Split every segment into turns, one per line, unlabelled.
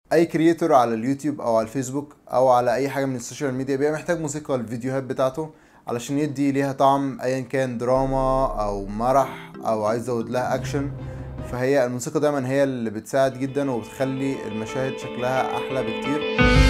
اي كرييتور على اليوتيوب او على الفيسبوك او على اي حاجه من السوشيال ميديا بيبقى محتاج موسيقى للفيديوهات بتاعته علشان يدي ليها طعم ايا كان دراما او مرح او عايز يزود لها اكشن فهي الموسيقى دايما هي اللي بتساعد جدا وبتخلي المشاهد شكلها احلى بكتير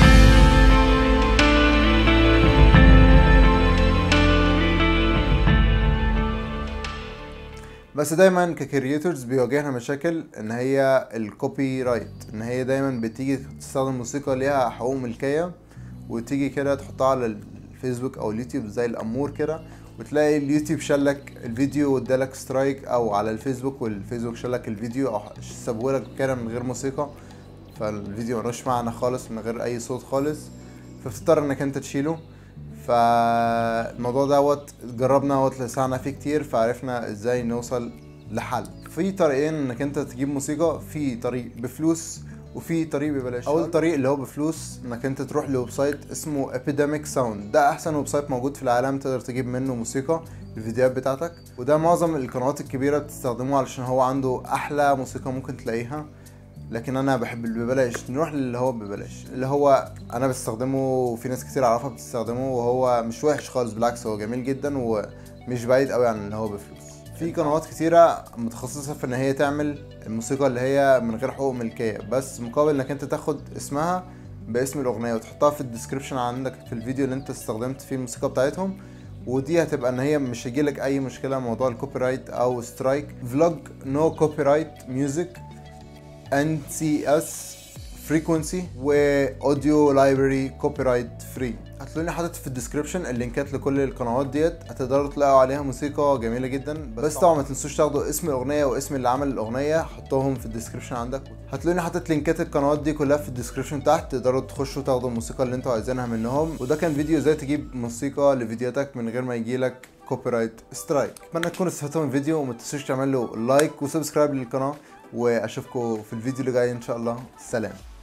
بس دايما ككرييتورز بيواجهنا مشاكل ان هي الكوبي رايت ان هي دايما بتيجي تستخدم موسيقى ليها حقوق ملكيه وتيجي كده تحطها على الفيسبوك او اليوتيوب زي الامور كده وتلاقي اليوتيوب شالك الفيديو وادالك سترايك او على الفيسبوك والفيسبوك شالك الفيديو او سابهولك كده من غير موسيقى فالفيديو ملوش معنى خالص من غير اي صوت خالص فبتضطر انك انت تشيله فالموضوع دوت جربنا واتلسعنا فيه كتير فعرفنا ازاي نوصل لحل في طريقين انك انت تجيب موسيقى في طريق بفلوس وفي طريق ببلاش اول طريق اللي هو بفلوس انك انت تروح لويب سايت اسمه epidemic sound ده احسن ويب سايت موجود في العالم تقدر تجيب منه موسيقى الفيديوهات بتاعتك وده معظم القنوات الكبيره بتستخدمه علشان هو عنده احلى موسيقى ممكن تلاقيها لكن انا بحب اللي ببلاش نروح للي هو ببلاش اللي هو انا بستخدمه وفي ناس كتير اعرفها بتستخدمه وهو مش وحش خالص بالعكس هو جميل جدا ومش بعيد قوي عن اللي هو بفلوس في قنوات كتيرة متخصصة في ان هي تعمل الموسيقى اللي هي من غير حقوق ملكية بس مقابل انك انت تاخد اسمها باسم الاغنية وتحطها في الديسكريبشن عندك في الفيديو اللي انت استخدمت فيه الموسيقى بتاعتهم ودي هتبقى ان هي مش هيجيلك اي مشكلة موضوع الكوبي رايت او سترايك فلوج نو كوبي رايت ميوزك ان سي اس فريكونسي واوديو لايبرري كوبي رايت فري هتلاقوني حاطط في الديسكربشن اللينكات لكل القنوات ديت هتقدروا تلاقوا عليها موسيقى جميله جدا بس طبعا ما تنسوش تاخدوا اسم الاغنيه واسم اللي عمل الاغنيه حطوهم في الديسكربشن عندك هتلاقوني حاطط لينكات القنوات دي كلها في الديسكربشن تحت تقدروا تخشوا تاخدوا الموسيقى اللي انتوا عايزينها منهم وده كان فيديو ازاي تجيب موسيقى لفيديوهاتك من غير ما يجيلك كوبي رايت سترايك اتمنى تكونوا استفدتوا من الفيديو وما تنسوش تعملوا لايك وسبسكرايب للقناه واشوفكم في الفيديو اللي جاي ان شاء الله سلام